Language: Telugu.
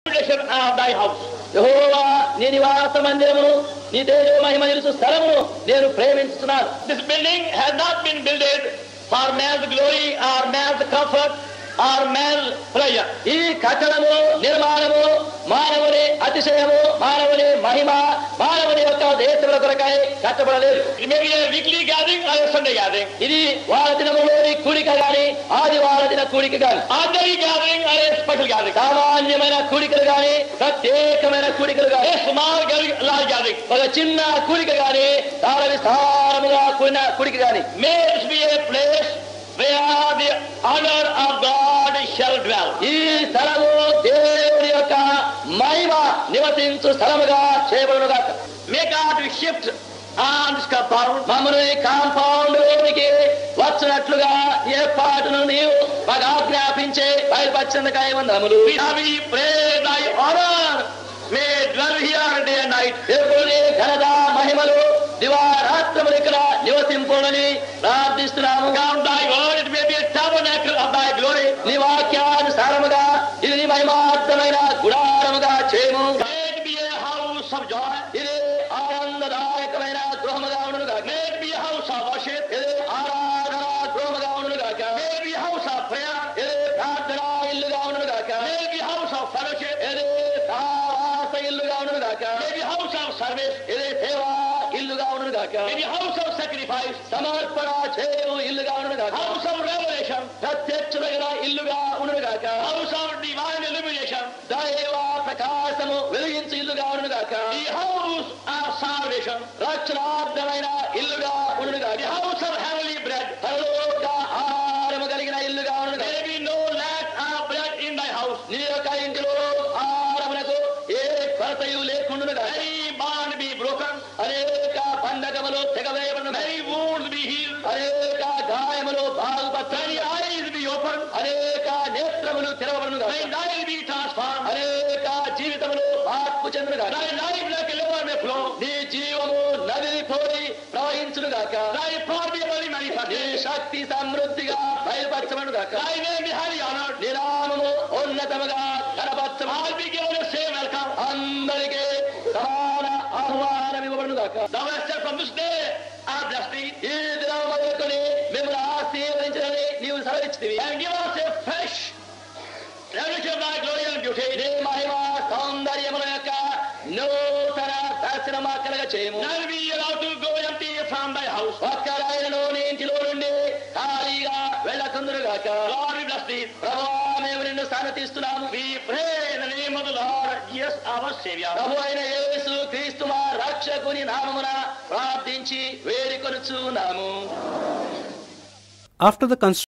habitation of thy house. యెహోవా నీ నివాస మందిరమును నీ తేజో మహిమ నిలుసు స్థలమును నేను ప్రేమించుతున్నాను This building has not been built for man's glory or man's comfort or man's pleasure. ఈ కట్టడము నిర్మాణము మానవుని అతిశయము మానవుని మహిమ మానవుని యొక్క దేశముల కొరకై కట్టబడలేదు It may be a weekly gathering or a Sunday gathering. ఇది వార దినములోని కూడిక గాని ఆదివార దిన కూడిక గాని Ordinary gathering or a special gathering. సామాన్యమైన కూడికలు గాని ప్రత్యేకమైన కూడికలు గాని A small gathering, large gathering. ఒక చిన్న కూడిక గాని చాలా విస్తారముగా కూడిన కూడిక గాని May this be a place where the honor of God shall dwell. ఈ స్థలము దేవుని యొక్క మహిమ నివసించు స్థలముగా చేయబడును గాక May God shift on this compound. మమ్మల్ని కాంపౌండ్ లోనికి వచ్చినట్లుగా ఏర్పాటును నీవు మాకు ఆజ్ఞాపించే బయలుపరిచినకాయ వందములు We have we pray thy honor. May dwell here day and night. దేవుని ఘనత మహిమలు దివారాత్రములు ఇక్కడ నివసింపునని ప్రార్థిస్తున్నాము Count thy word, it may be a tabernacle of thy glory. నీ వాక్యానుసారముగా ఇది నీ మహిమార్థమైన గుడారముగా చేయము May it be a house of joy. ఇది ఆనందదాయకమైన గృహముగా ఉండును గాక May it be a house of worship. ఇది ఆరాధన గృహముగా ఉండును గాక May it be a house of prayer. ఇది ప్రార్థన ఇల్లుగా ఉండును గాక May it be a house of fellowship. ఇది సావాస ఇల్లుగా ఉండును గాక May it be a house of service. ఇది సేవా ఇల్లుగా ఉండును గాక May it be a house of sacrifice. సమర్పణ చేయు ఇల్లుగా ఉండును గాక House of revelation. ప్రత్యక్షమైన ఇల్లుగా ఉండును గాక House of divine illumination. దైవ ప్రకాశము వెలిగించు ఇల్లుగా ఉండును గాక The house of salvation. రక్షణార్థమైన ఇల్లుగా ఉండును గాక The house of heavenly bread. పరలోక ఆహారము కలిగిన ఇల్లుగా ఉండును గాక There be no lack of bread in thy house. నీ యొక్క ఇంటిలో ఆహారమునకు ఏ కొరతయు లేకుండును గాక Any bond be broken. అనేక పండగములు తెగవేయబడును గాక. Many wounds be healed. అనేక గాయములు బాగుపరచని Many eyes be opened. అనేక నేత్రములు తెరవబడును గాక. Thy life be transformed. అనేక జీవితములు మార్పు చెందును గాక. Thy life like a river may flow. నీ జీవము నదిని పోయి ప్రవహించును గాక Thy power be very నీ manifested. శక్తి సమృద్ధిగా బయలుపరచబడును గాక Thy name be highly honored. నీ నామము ఉన్నతముగా కనపరచబడు All be given a same welcome. అందరికీ సమాన ఆహ్వానం ఇవ్వబడును గాక Thou hast said from this day, I bless thee, ఈ దినం మొదలుకొని మిమ్మల్ని ఆశీర్వదించదని నీవు సెలవిచ్చితివి and give us a fresh revelation of thy glory and beauty. నీ మహిమ సౌందర్యముల యొక్క నూతన దర్శనం కలగ చేయము None be allowed to go empty from thy house. ఒక్కరాయనను నీ ఇంటిలో నుండి ఖాళీగా వెళ్ళకుందురు గాక Lord, we bless thee. ప్రభువా మేము నిన్ను స్థానతిస్తున్నాము We pray in the name of the Lord, yes, our Savior. ప్రభు అయిన యేసు క్రీస్తు మా రక్షకుని నామమున ప్రార్థించి వేడుకొనుచున్నాము After the construction